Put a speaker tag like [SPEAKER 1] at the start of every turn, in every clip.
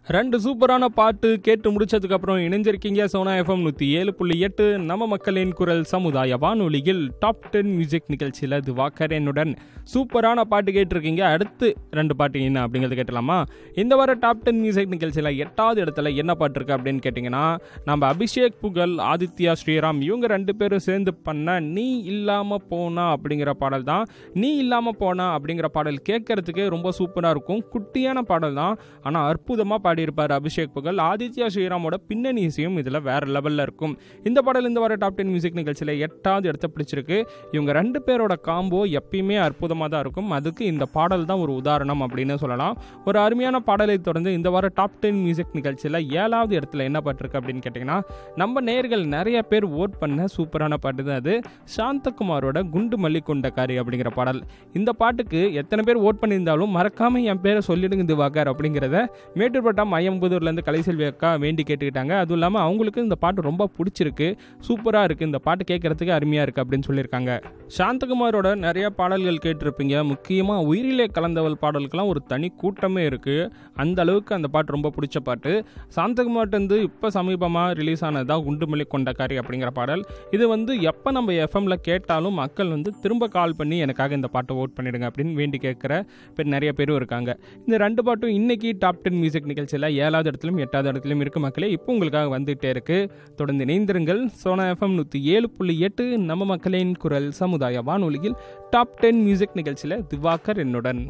[SPEAKER 1] ரெண்டு சூப்பரான பாட்டு கேட்டு முடிச்சதுக்கு அப்புறம் இணைஞ்சிருக்கீங்க சோனா எஃப்எம் நூற்றி ஏழு புள்ளி எட்டு நம்ம மக்களின் குரல் சமுதாய வானொலியில் டாப் டென் மியூசிக் நிகழ்ச்சியில் திவாகர் என்னுடன் சூப்பரான பாட்டு கேட்டிருக்கீங்க அடுத்து ரெண்டு பாட்டு என்ன அப்படிங்கிறது கேட்டலாமா இந்த வார டாப் டென் மியூசிக் நிகழ்ச்சியில் எட்டாவது இடத்துல என்ன பாட்டு இருக்கு அப்படின்னு கேட்டிங்கன்னா நம்ம அபிஷேக் புகழ் ஆதித்யா ஸ்ரீராம் இவங்க ரெண்டு பேரும் சேர்ந்து பண்ண நீ இல்லாமல் போனா அப்படிங்கிற பாடல் தான் நீ இல்லாமல் போனா அப்படிங்கிற பாடல் கேட்கறதுக்கே ரொம்ப சூப்பராக இருக்கும் குட்டியான பாடல் தான் ஆனால் அற்புதமாக பாடியிருப்பார் அபிஷேக் புகழ் ஆதித்யா ஸ்ரீராமோட பின்னணி இசையும் இதில் வேற லெவலில் இருக்கும் இந்த பாடல் இந்த வார டாப் டென் மியூசிக் நிகழ்ச்சியில் எட்டாவது இடத்த பிடிச்சிருக்கு இவங்க ரெண்டு பேரோட காம்போ எப்பயுமே அற்புதமாக தான் இருக்கும் அதுக்கு இந்த பாடல் தான் ஒரு உதாரணம் அப்படின்னு சொல்லலாம் ஒரு அருமையான பாடலை தொடர்ந்து இந்த வார டாப் டென் மியூசிக் நிகழ்ச்சியில் ஏழாவது இடத்துல என்ன பாட்டிருக்கு அப்படின்னு கேட்டிங்கன்னா நம்ம நேர்கள் நிறைய பேர் ஓட் பண்ண சூப்பரான பாட்டு தான் அது சாந்தகுமாரோட குண்டு மல்லி கொண்டக்காரி அப்படிங்கிற பாடல் இந்த பாட்டுக்கு எத்தனை பேர் ஓட் பண்ணியிருந்தாலும் மறக்காம என் பேரை சொல்லிடுங்க திவாகர் அப்படிங்கிறத மேட்டூர்பட்டம் ஐயம்புதூர்லேருந்து கலைசெல்வி அக்கா வேண்டி கேட்டுக்கிட்டாங்க அதுவும் இல்லாமல் அவங்களுக்கு இந்த பாட்டு ரொம்ப பிடிச்சிருக்கு சூப்பராக இருக்குது இந்த பாட்டு கேட்குறதுக்கு அருமையாக இருக்குது அப்படின்னு சொல்லியிருக்காங்க சாந்தகுமாரோட நிறைய பாடல்கள் கேட்டிருப்பீங்க முக்கியமாக உயிரிலே கலந்தவள் பாடலுக்கெல்லாம் ஒரு தனி கூட்டமே இருக்குது அந்த அளவுக்கு அந்த பாட்டு ரொம்ப பிடிச்ச பாட்டு சாந்தகுமார்ட்டேருந்து இப்போ சமீபமாக ரிலீஸ் ஆனதுதான் குண்டுமல்லி கொண்டக்காரி அப்படிங்கிற பாடல் இது வந்து எப்போ நம்ம எஃப்எம்ல கேட்டாலும் மக்கள் வந்து திரும்ப கால் பண்ணி எனக்காக இந்த பாட்டை ஓட் பண்ணிடுங்க அப்படின்னு வேண்டி கேட்குற பேர் நிறைய பேரும் இருக்காங்க இந்த ரெண்டு பாட்டும் இன்னைக்கு டாப் டென் மியூசிக் நிகழ்ச்சியில் ஏழாவது இடத்துலையும் எட்டாவது இடத்துலையும் இருக்கு மக்களே இப்போ உங்களுக்காக வந்துகிட்டே இருக்கு தொடர்ந்து இணைந்திருங்கள் சோனா எஃப்எம் நூற்றி ஏழு புள்ளி எட்டு நம்ம மக்களின் குரல் சமுதாய வானொலியில் டாப் டென் மியூசிக் நிகழ்ச்சியில் திவாகர் என்னுடன்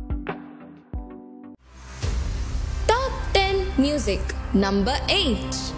[SPEAKER 2] Top 10 Music Number 8